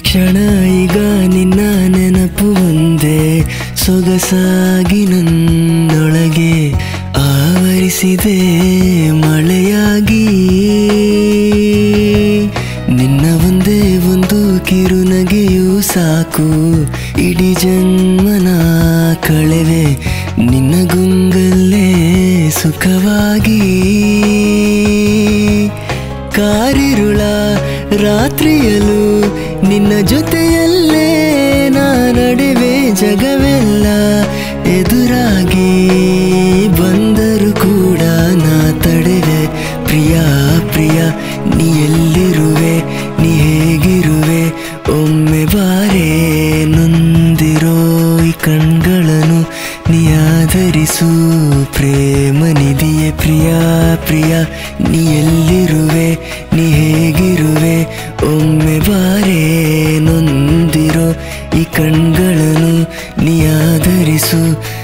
ಕ್ಷಣ ಈಗ ನಿನ್ನ ನೆನಪು ಒಂದೇ ಸೊಗಸಾಗಿ ನನ್ನೊಳಗೆ ಆವರಿಸಿದೆ ಮಳೆಯಾಗಿ ನಿನ್ನ ಒಂದೇ ಒಂದು ಕಿರುನಗೆಯೂ ಸಾಕು ಇಡೀ ಜನ್ಮನ ಕಳೆವೆ ನಿನ್ನ ಗುಂಗಲ್ಲೇ ಸುಖವಾಗಿ ಕಾರಿರುಳ ರಾತ್ರಿಯಲು ನಿನ್ನ ಜೊತೆಯಲ್ಲೇ ನಾ ನಡೆವೆ ಜಗವೆಲ್ಲ ಎದುರಾಗಿ ಬಂದರು ಕೂಡ ನಾ ತಡೆವೆ ಪ್ರಿಯ ಪ್ರಿಯ ನೀ ಎಲ್ಲಿರುವೆ ನೀ ಹೇಗಿರುವೆ ಒಮ್ಮೆ ಬಾರೇ ನೊಂದಿರೋ ಈ ಕಣ್ಗಳನ್ನು ನೀ ಆಧರಿಸು ಪ್ರೇಮ ನಿಧಿಯೇ ಪ್ರಿಯ ಪ್ರಿಯ ನೀ ಎಲ್ಲಿರುವೆ ನೀ ಹೇಗಿರುವೆ ಒಮ್ಮೆ ಬಾರೇ ನೊಂದಿರೋ ಈ ಕಣ್ಗಳನ್ನು ನೀ ಆಧರಿಸು